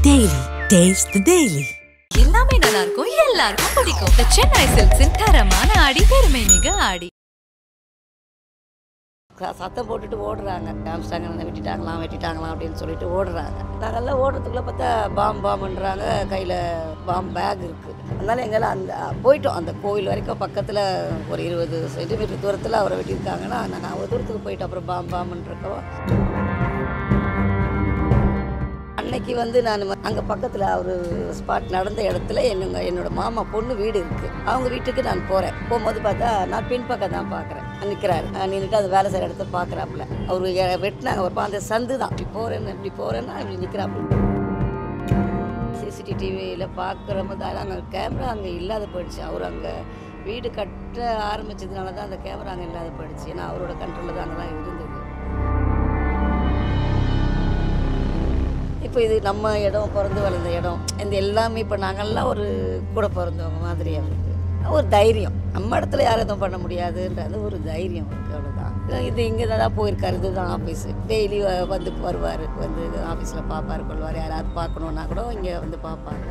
Daily. Taste the Daily. எல்லாமே நல்லா இருக்கும் எல்லாருக்கும் பிடிக்கும் The சென்னை சில்க்ஸின் தரமான ஆடி பெருமை மிக ஆடி ச- சத்தம் போட்டுட்டு ஓடுறாங்க ஆம்ஸ்டாங்க வெட்டிட்டாங்களாம் வெட்டிட்டாங்களாம் அப்படின்னு சொல்லிட்டு ஓடுறாங்க நாங்கெல்லாம் ஓடுறதுக்குள்ள பார்த்தா பாம் பாம்புன்றாங்க கையில் பாம் பேக் இருக்குது அதனால எங்களால் அந்த போயிட்டோம் அந்த கோவில் வரைக்கும் பக்கத்தில் ஒரு இருபது சென்டிமீட்டர் தூரத்தில் அவரை வெட்டியிருக்காங்கன்னா நாங்கள் அவ்வளோ தூரத்துக்கு போயிட்டு அப்புறம் பாம் பாம்புன்றக்கோ அன்னைக்கு வந்து நான் அங்கே பக்கத்தில் ஒரு ஸ்பாட் நடந்த இடத்துல என்னங்க என்னோட மாமா பொண்ணு வீடு இருக்குது அவங்க வீட்டுக்கு நான் போகிறேன் போகும்போது பார்த்தா நான் பின்பக்கம் தான் பார்க்குறேன் நிற்கிறாரு நின்றுட்டு அது வேலை செய்கிற இடத்த பார்க்குறாப்புல அவர் வெட்டினாங்க ஒரு அந்த சந்து தான் இப்படி போகிறேன்னு இப்படி போகிறேன்னா இப்படி நிற்கிறாப்புல சிசிடிவி டிவியில் பார்க்குற போது அங்கே கேமரா அங்கே இல்லாத போயிடுச்சு அவர் அங்கே வீடு கட்ட ஆரம்பிச்சதுனால தான் அந்த கேமரா அங்கே இல்லாத போயிடுச்சு ஏன்னா அவரோட கண்ட்ரோலில் தான் அங்கெல்லாம் இருந்தது இப்போ இது நம்ம இடம் பிறந்து வளர்ந்த இடம் இந்த எல்லாமே இப்போ நாங்கள்லாம் ஒரு கூட பிறந்தவங்க மாதிரி அவருக்கு ஒரு தைரியம் நம்ம இடத்துல யாரும் எதுவும் பண்ண முடியாதுன்றது ஒரு தைரியம் இருக்குது அவ்வளோதான் இது இங்கே தான் போயிருக்காரு இதுதான் ஆஃபீஸு டெய்லி வந்து வருவார் வந்து ஆஃபீஸில் பார்ப்பார் கொள்வார் யாராவது பார்க்கணுன்னா கூட இங்கே வந்து பார்ப்பாங்க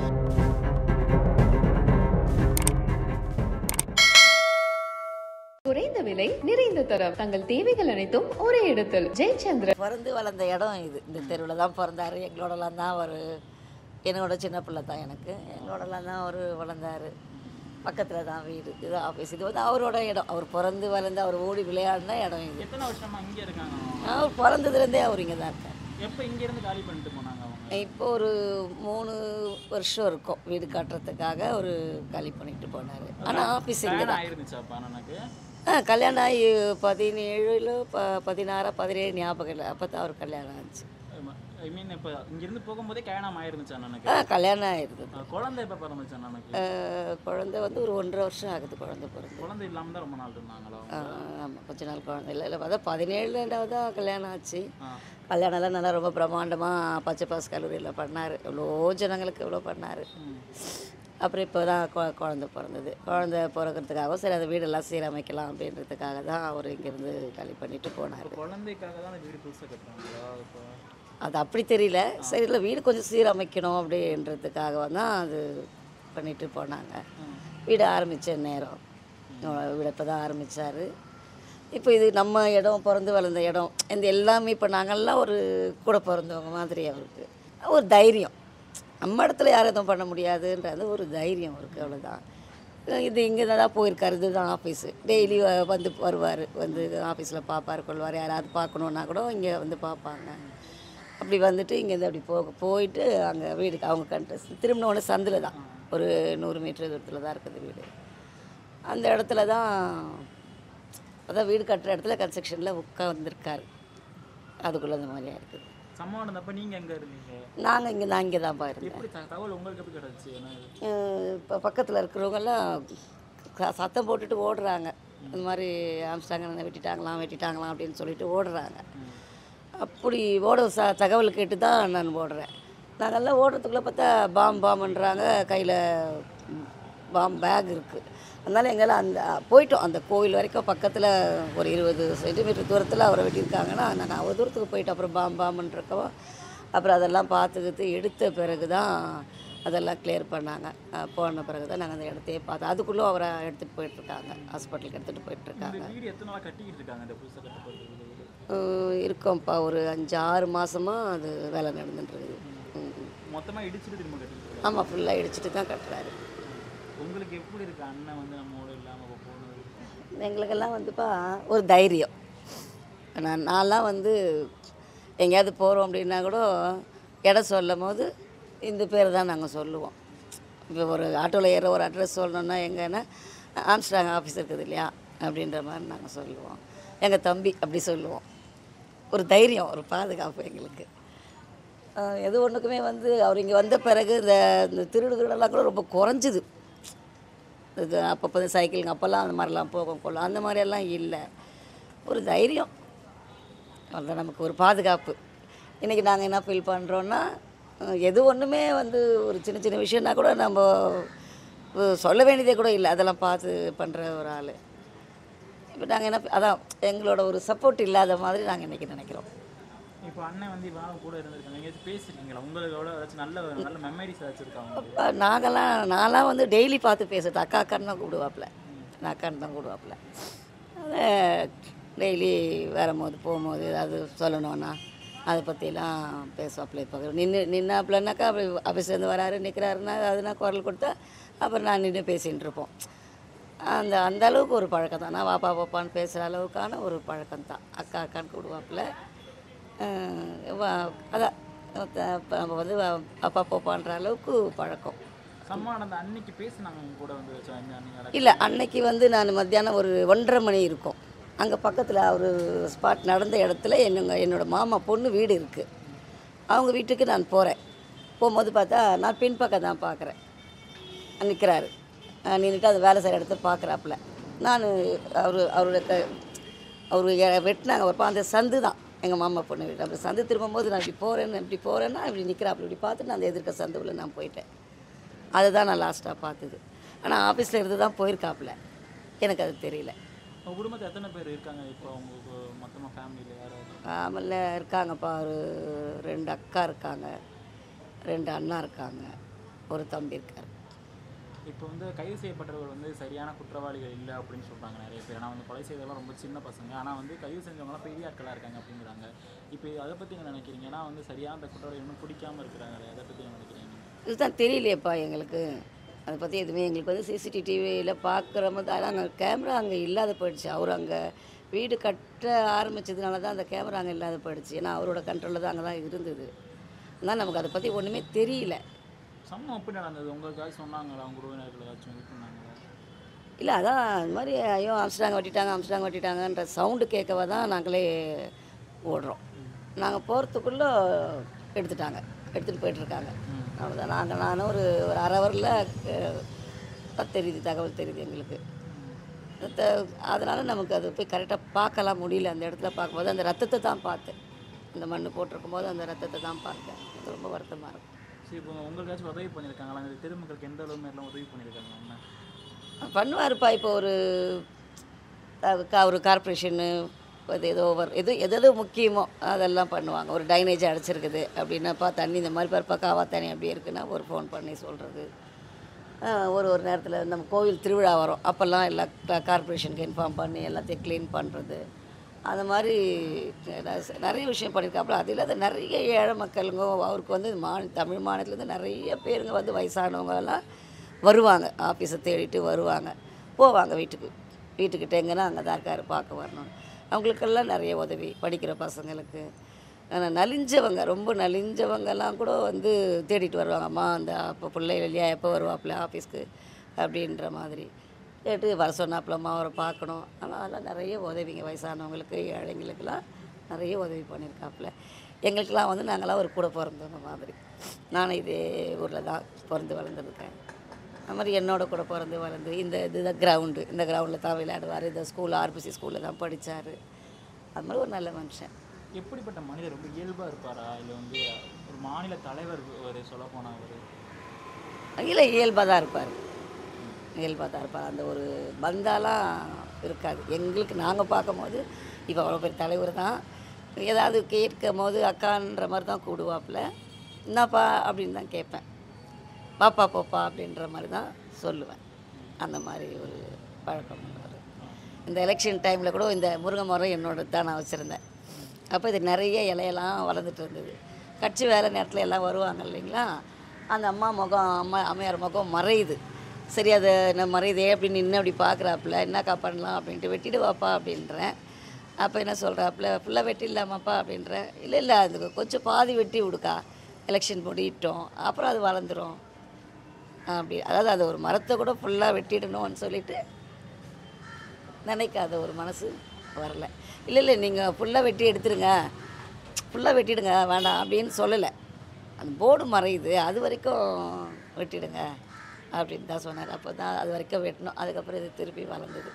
குறைந்த விலை நிறைந்த தரம் தங்கள் தேவைகள் அனைத்தும் ஒரே இடத்தில் ஜெயச்சந்திரன் பிறந்து வளர்ந்த இடம் இது இந்த தெருவில் தான் பிறந்தார் எங்களோடலாம் தான் அவர் என்னோட சின்ன பிள்ளை தான் எனக்கு எங்களோடலாம் தான் அவர் வளர்ந்தார் பக்கத்தில் தான் வீடு இது ஆஃபீஸ் இது வந்து அவரோட இடம் அவர் பிறந்து வளர்ந்து அவர் ஓடி விளையாடின இடம் இது எத்தனை வருஷமா இங்க இருக்காங்க அவங்க அவர் பிறந்ததுலேருந்தே அவர் இங்கே தான் இருக்கார் எப்போ இங்க இருந்து காலி பண்ணிட்டு போனாங்க அவங்க இப்போ ஒரு மூணு வருஷம் இருக்கும் வீடு கட்டுறதுக்காக ஒரு காலி பண்ணிட்டு போனார் ஆனால் ஆஃபீஸ் இங்கே கல்யாணம் தான் ஆயிருந்துச்சா அப்பா அண்ணனுக்கு ஆ கல்யாணம் ஆகி பதினேழுல ப பதினாறா பதினேழு ஞாபகம் இல்லை அப்போ தான் அவர் கல்யாணம் ஆச்சு ஐ மீன் இப்போ இங்கிருந்து போகும்போதே கல்யாணம் ஆயிருந்துச்சு அண்ணனுக்கு ஆ கல்யாணம் ஆயிருந்தது அஹ் குழந்தை எப்போ பிறந்துச்சு அண்ணனுக்கு அஹ், குழந்தை வந்து ஒரு ஒன்றரை வருஷம் ஆகுது குழந்தை பிறந்து குழந்தை இல்லாம தான் ரொம்ப நாள் இருந்தாங்களா ஆமாம் கொஞ்ச நாள் குழந்தை இல்லை இல்லை அதான் பதினேழுலேண்டாவது தான் கல்யாணம் ஆச்சு ஆ. கல்யாணம்லாம் நல்லா ரொம்ப பிரம்மாண்டமாக பச்சை பாஸ் கல்லூரியில் பண்ணார் எவ்வளோ ஜனங்களுக்கு எவ்வளோ பண்ணார் அப்புறம் இப்போ தான் குழந்தை பிறந்தது குழந்தை பிறக்கிறதுக்காக சரி அந்த வீடெல்லாம் சீரமைக்கலாம் அப்படின்றதுக்காக தான் அவர் இங்கேருந்து காலி பண்ணிட்டு போனார் குழந்தைக்காக தான் அந்த வீடு புதுசாக கட்டுறாங்களா இப்போ அது அப்படி தெரியல சரி இல்லை வீடு கொஞ்சம் சீரமைக்கணும் அப்படின்றதுக்காக தான் அது பண்ணிட்டு போனாங்க வீடு ஆரம்பித்த நேரம் வீடு இப்போ தான் ஆரம்பித்தார் இப்போ இது நம்ம இடம் பிறந்து வளர்ந்த இடம் இந்த எல்லாமே இப்போ நாங்கள்லாம் ஒரு கூட பிறந்தவங்க மாதிரி அவருக்கு ஒரு தைரியம் நம்ம இடத்துல யாரும் எதுவும் பண்ண முடியாதுன்றது ஒரு தைரியம் இருக்குது அவ்வளோதான் இது இங்கே தான் போயிருக்காரு இதுதான் ஆஃபீஸு டெய்லி வந்து வருவார் வந்து ஆஃபீஸில் பார்ப்பார் கொள்வார் யாராவது பார்க்கணுன்னா கூட இங்கே வந்து பார்ப்பாங்க அப்படி வந்துட்டு இங்கேருந்து அப்படி போக போயிட்டு அங்கே வீடுக்கு அவங்க கண்ட திரும்பின உடனே சந்தில் தான் ஒரு நூறு மீட்டர் தூரத்தில் தான் இருக்குது வீடு அந்த இடத்துல தான் அதான் வீடு கட்டுற இடத்துல கன்ஸ்ட்ரக்ஷனில் உட்காந்துருக்காரு அதுக்குள்ளே அந்த மாதிரியா இருக்குது சம்பவம் நடந்தப்ப நீங்க எங்க இருந்தீங்க நாங்கள் இங்கே நான் இங்கே தான் இருந்தேன் எப்படி த- தகவல் உங்களுக்கு எப்படி கிடைச்சு ஏன்னா இது- இப்போ பக்கத்தில் இருக்கிறவங்கெல்லாம் க- சத்தம் போட்டுட்டு ஓடுறாங்க இந்த மாதிரி ஆம்ஸ்டாங்க வெட்டிட்டாங்களாம் வெட்டிட்டாங்களாம் அப்படின்னு சொல்லிட்டு ஓடுறாங்க அப்படி ஓட ச தகவல் கேட்டு தான் நான் ஓடுறேன் நாங்கெல்லாம் ஓடுறதுக்குள்ளே பார்த்தா பாம் பாம்புன்றாங்க கையில் பாம் பேக் இருக்குது அதனால எங்களால் அந்த போயிட்டோம் அந்த கோவில் வரைக்கும் பக்கத்தில் ஒரு இருபது சென்டிமீட்டர் தூரத்தில் அவரை வெட்டியிருக்காங்கன்னா நாங்கள் அவ்வளோ தூரத்துக்கு போயிட்டு அப்புறம் பாம் பாம்புன்றக்கவோ அப்புறம் அதெல்லாம் பார்த்துக்கிட்டு எடுத்த பிறகு தான் அதெல்லாம் கிளியர் பண்ணாங்க அஹ் போன பிறகு தான் நாங்கள் அந்த இடத்தையே பார்த்தோம் அதுக்குள்ளே அவரை எடுத்துகிட்டு போயிட்டுருக்காங்க ஹாஸ்பிட்டலுக்கு எடுத்துகிட்டு போயிட்டுருக்காங்க இந்த வீடு எத்தனை நாளா கட்டிக்கிட்டு இருக்காங்க இந்த புதுசாக கட்டப்பட்ட வீடு அஹ் இருக்கோம்ப்பா ஒரு அஞ்சு ஆறு மாதமாக அது வேலை நடந்துட்டுருக்குது மொத்தமா இடிச்சுட்டு திரும்ப கட்டிட்டு இருக்காங்க ஆமாம் ஃபுல்லாக இடிச்சிட்டு தான் கட்டுறாரு உங்களுக்கு எப்படி இருக்கு அண்ணன் வந்து நம்மோட இல்லாம இப்ப போனது எங்களுக்கெல்லாம் வந்துப்பா ஒரு தைரியம் நான் நான்லாம் வந்து எங்கேயாவது போகிறோம் அப்படின்னா கூட இடம் சொல்லும் போது இந்த பேர் தான் நாங்கள் சொல்லுவோம் இப்போ ஒரு ஆட்டோவில் ஏற ஒரு அட்ரஸ் சொல்லணுன்னா எங்கன்னா ஆம்ஸ்டாங் ஆஃபீஸ் இருக்குது இல்லையா அப்படின்ற மாதிரி நாங்கள் சொல்லுவோம் எங்கள் தம்பி அப்படி சொல்லுவோம் ஒரு தைரியம் ஒரு பாதுகாப்பு எங்களுக்கு அஹ் எது ஒன்றுக்குமே வந்து அவர் இங்கே வந்த பிறகு இந்த இந்த திருடு திருடெல்லாம் கூட ரொம்ப குறைஞ்சிது இது அப்பப்போ சைக்கிளுங்க அப்போல்லாம் அந்த மாதிரிலாம் போகும் கொள்ளும் அந்த மாதிரியெல்லாம் இல்லை ஒரு தைரியம் அதுதான் நமக்கு ஒரு பாதுகாப்பு இன்றைக்கி நாங்கள் என்ன ஃபீல் பண்ணுறோன்னா அஹ், எது ஒன்றுமே வந்து ஒரு சின்ன சின்ன விஷயம்னா கூட நம்ம அஹ், சொல்ல வேண்டியதே கூட இல்லை அதெல்லாம் பார்த்து பண்ணுற ஒரு ஆள் இப்போ நாங்கள் என்ன அதான் எங்களோட ஒரு சப்போர்ட் இல்லாத மாதிரி நாங்கள் இன்றைக்கி நினைக்கிறோம் இப்போ அண்ணன் வந்து இவ்வளோ கூட இருந்திருக்காங்க எங்கேயாச்சும் பேசிருக்கீங்களா உங்களுக்கு எவ்வளோ ஏதாச்சும் நல்ல நல்ல மெமரிஸ் ஏதாச்சும் இருக்கா உங்களுக்கு அப்ப நாங்கெல்லாம் நான்லாம் வந்து டெய்லி பார்த்து பேசுறது அக்கா அக்கான்னு தான் கூப்பிடுவாப்புல நான் அக்கான்னு தான் கூப்பிடுவாப்புல அதை டெய்லி வரும்போது போகும்போது ஏதாவது சொல்லணும்னா அதை பற்றிலாம் பேசுவாப்புல இப்போ நின்று நின்னாப்புலனாக்கா அப்படி ஆஃபீஸ்லேருந்து வராரு நிற்கிறாருன்னா அதுனா குரல் கொடுத்தா அப்புறம் நான் நின்று பேசிகிட்டு இருப்போம் அந்த அந்த அளவுக்கு ஒரு பழக்கம் தான் நான் வாப்பா பாப்பான்னு பேசுகிற அளவுக்கான ஒரு பழக்கம் தான் அக்கா அக்கான்னு கூடுவாப்புல அதான் இப்ப நம்ம வந்து அப்பா பாப்பான்ற அளவுக்கு பழக்கம் சம்மானந்த அன்னைக்கு பேசுனாங்க உங்க கூட வந்து வச்சு அண்ணன் அன்னைக்கு இல்லை அன்னைக்கு வந்து நான் மத்தியானம் ஒரு ஒன்றரை மணி இருக்கும் அங்கே பக்கத்தில் ஒரு ஸ்பாட் நடந்த இடத்துல என்னங்க என்னோட மாமா பொண்ணு வீடு இருக்குது அவங்க வீட்டுக்கு நான் போகிறேன் போகும்போது பார்த்தா நான் பின்பக்கம் தான் பார்க்குறேன் நிற்கிறாரு நின்றுட்டு அந்த வேலை செய்கிற இடத்த பார்க்குறாப்புல நான் அவர் அவரோட க அவர் வெட்டினாங்க ஒரு அந்த சந்து தான் எங்கள் மாமா பொண்ணு வீடு அப்படி சந்து திரும்பும்போது நான் இப்படி போகிறேன்னு இப்படி போகிறேன்னா இப்படி நிற்கிறாப்புல இப்படி பார்த்துட்டு நான் அந்த எதிர்க்க சந்துவில் நான் போயிட்டேன் அதுதான் நான் லாஸ்ட்டாக பார்த்தது ஆனால் ஆஃபீஸில் இருந்து தான் போயிருக்காப்புல எனக்கு அது தெரியல உங்க குடும்பத்தில் எத்தனை பேர் இருக்காங்க இப்போ உங்களுக்கு மொத்தமாக ஃபேமிலியில் யாராவது ஆமல்ல இருக்காங்கப்பா ஒரு ரெண்டு அக்கா இருக்காங்க ரெண்டு அண்ணா இருக்காங்க ஒரு தம்பி இருக்கார் இப்போ வந்து கைது செய்யப்பட்டவர்கள் வந்து சரியான குற்றவாளிகள் இல்லை அப்படின்னு சொல்கிறாங்க நிறைய பேர் ஆனால் வந்து கொலை செய்தவெல்லாம் ரொம்ப சின்ன பசங்க ஆனால் வந்து கைது செஞ்சவங்களாம் பெரிய ஆட்களாக இருக்காங்க அப்படிங்கிறாங்க இப்போ அதை பற்றி என்ன நினைக்கிறீங்க ஏன்னா வந்து சரியான அந்த குற்றவாளி இன்னும் பிடிக்காம இருக்கிறாங்க அதை பற்றி என்ன நினைக்கிறீங்க இதுதான் தெரியலையேப்பா எங்களுக்கு அதை பற்றி எதுவுமே எங்களுக்கு வந்து சிசிடிவி டிவியில் பார்க்குற மாதிரி அதான் அங்கே கேமரா அங்கே இல்லாத போயிடுச்சு அவர் அங்கே வீடு கட்ட ஆரம்பிச்சதுனால தான் அந்த கேமரா அங்கே இல்லாத போயிடுச்சு ஏன்னா அவரோட கண்ட்ரோலில் தான் அங்கே தான் இருந்தது அதனால் நமக்கு அதை பற்றி ஒன்றுமே தெரியல சம்பவம் எப்படி நடந்தது உங்களுக்காக சொன்னாங்களா உங்க உறவினர்கள் ஏதாச்சும் இது பண்ணாங்களா இல்லை அதான் இந்த மாதிரி ஐயோ அம்ஸ்டாங்க வெட்டிட்டாங்க அம்ஸ்டாங்க வெட்டிட்டாங்கன்ற சவுண்டு கேட்கவா தான் நாங்களே ஓடுறோம் நாங்கள் போகிறதுக்குள்ளே எடுத்துட்டாங்க எடுத்துகிட்டு போயிட்டுருக்காங்க அவ்வளோதான் நாங்கள் நானும் ஒரு ஒரு அரை ஹவரில் தெரியுது தகவல் தெரியுது எங்களுக்கு அதனால் நமக்கு அது போய் கரெக்டாக பார்க்கலாம் முடியல அந்த இடத்துல பார்க்கும்போது அந்த ரத்தத்தை தான் பார்த்தேன் இந்த மண் போட்டிருக்கும் போது அந்த ரத்தத்தை தான் பார்த்தேன் அது ரொம்ப வருத்தமாக இருக்கும் சரி இப்போ உங்களுக்காச்சும் உதவி பண்ணியிருக்காங்களா அந்த தெருமக்களுக்கு எந்த அளவு மாதிரிலாம் உதவி பண்ணியிருக்காங்க அண்ணன் பண்ணுவாருப்பா இப்போ ஒரு அது கா- ஒரு கார்ப்பரேஷனு அது ஏதோ ஒரு எது எது எது முக்கியமோ அதெல்லாம் பண்ணுவாங்க ஒரு டைனேஜ் அடைச்சிருக்குது அப்படின்னாப்பா தண்ணி இந்த மாதிரி பருப்பா காவா தண்ணி அப்படியே இருக்குன்னா ஒரு ஃபோன் பண்ணி சொல்கிறது ஒரு ஒரு நேரத்தில் நம்ம கோவில் திருவிழா வரும் அப்போல்லாம் எல்லா கார்ப்பரேஷனுக்கு இன்ஃபார்ம் பண்ணி எல்லாத்தையும் க்ளீன் பண்ணுறது அந்த மாதிரி நெ- நிறைய விஷயம் பண்ணியிருக்காப்புல அது இல்லாத நிறைய ஏழை மக்களுங்க அவருக்கு வந்து மாநில தமிழ் மாநிலத்துலேருந்து நிறைய பேருங்க வந்து வயசானவங்க எல்லாம் வருவாங்க ஆஃபீஸை தேடிட்டு வருவாங்க போவாங்க வீட்டுக்கு வீட்டுக்கிட்ட எங்கன்னா அங்கே தான் இருக்காரு பார்க்க வரணும் அவங்களுக்கெல்லாம் நிறைய உதவி படிக்கிற பசங்களுக்கு ஆனால் நலிஞ்சவங்க ரொம்ப நலிஞ்சவங்கெல்லாம் கூட வந்து தேடிட்டு வருவாங்க அம்மா அந்த அப்போ பிள்ளை இல்லையா எப்போ வருவாப்புல ஆஃபீஸ்க்கு அப்படின்ற மாதிரி கேட்டு வர சொன்னாப்புலம்மா அவரை பார்க்கணும் ஆனால் அதெல்லாம் நிறைய உதவிங்க வயசானவங்களுக்கு ஏழைங்களுக்கெல்லாம் நிறைய உதவி பண்ணியிருக்காப்புல எங்களுக்கெல்லாம் வந்து நாங்களாம் ஒரு கூட பிறந்தவங்க மாதிரி நானும் இதே ஊரில் தான் பிறந்து வளர்ந்துருக்கேன் அது மாதிரி என்னோட கூட பிறந்து வளர்ந்து இந்த இதுதான் கிரவுண்டு இந்த கிரவுண்டில் தான் விளையாடுவார் இந்த ஸ்கூல் ஆர்பிசி ஸ்கூலில் தான் படித்தார் அது மாதிரி ஒரு நல்ல மனுஷன் எப்படிப்பட்ட மனிதர் ரொம்ப இயல்பாக இருப்பாரா இல்லை வந்து ஒரு மாநில தலைவர் ஒரு சொல்ல போனால் அவர் இல்லை இயல்பாக தான் இருப்பார் இயல்பாக தான் இருப்பார் அந்த ஒரு பந்தாலாம் இருக்காது எங்களுக்கு நாங்கள் பார்க்கும்போது இப்போ அவ்வளோ பெரிய தலைவர் தான் ஏதாவது கேட்கும் போது அக்கான்ற மாதிரி தான் கூடுவாப்புல என்னப்பா அப்படின்னு தான் கேட்பேன் பாப்பா போப்பா அப்படின்ற மாதிரி தான் சொல்லுவேன் அந்த மாதிரி ஒரு பழக்கம் உள்ளவர் இந்த எலெக்ஷன் டைமில் கூட இந்த முருங்கை மரம் என்னோட தான் நான் வச்சுருந்தேன் அப்போ இது நிறைய இலையெல்லாம் வளர்ந்துட்டு இருந்தது கட்சி வேலை நேரத்தில் எல்லாம் வருவாங்க இல்லைங்களா அந்த அம்மா முகம் அம்மா அம்மையார் முகம் மறையுது சரி அதை நான் மறையுதே அப்படின்னு நின்று அப்படி பார்க்குறாப்புல என்னக்கா பண்ணலாம் அப்படின்ட்டு வெட்டிட்டு வாப்பா அப்படின்றேன் அப்போ என்ன சொல்கிறாப்புல ஃபுல்லாக வெட்டிடலாமாப்பா அப்படின்றேன் இல்லை இல்லை அது கொஞ்சம் பாதி வெட்டி விடுக்கா எலெக்ஷன் முடிட்டோம் அப்புறம் அது வளர்ந்துரும் அப்படி அதாவது அது ஒரு மரத்தை கூட ஃபுல்லாக வெட்டிடணும்னு சொல்லிட்டு நினைக்காத ஒரு மனசு வரல இல்லை இல்லை நீங்கள் ஃபுல்லாக வெட்டி எடுத்துருங்க ஃபுல்லாக வெட்டிடுங்க வேண்டாம் அப்படின்னு சொல்லலை அந்த போர்டு மறையுது அது வரைக்கும் வெட்டிடுங்க அப்படின்னு தான் சொன்னார் அப்போ தான் அது வரைக்கும் வெட்டணும் அதுக்கப்புறம் இது திருப்பி வளர்ந்தது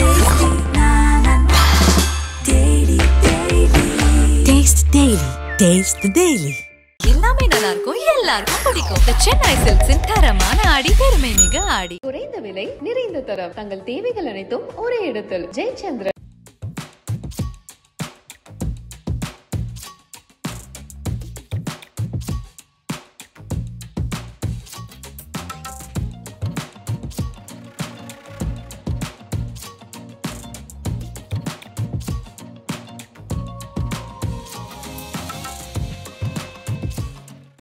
Taste Daily. Taste the Daily. எல்லாமே நல்லா இருக்கும் எல்லாருக்கும் பிடிக்கும் The சென்னை சில்க்ஸின் தரமான ஆடி பெருமை மிக ஆடி குறைந்த விலை நிறைந்த தரம் தங்கள் தேவைகள் அனைத்தும் ஒரே இடத்தில் ஜெயச்சந்திரன்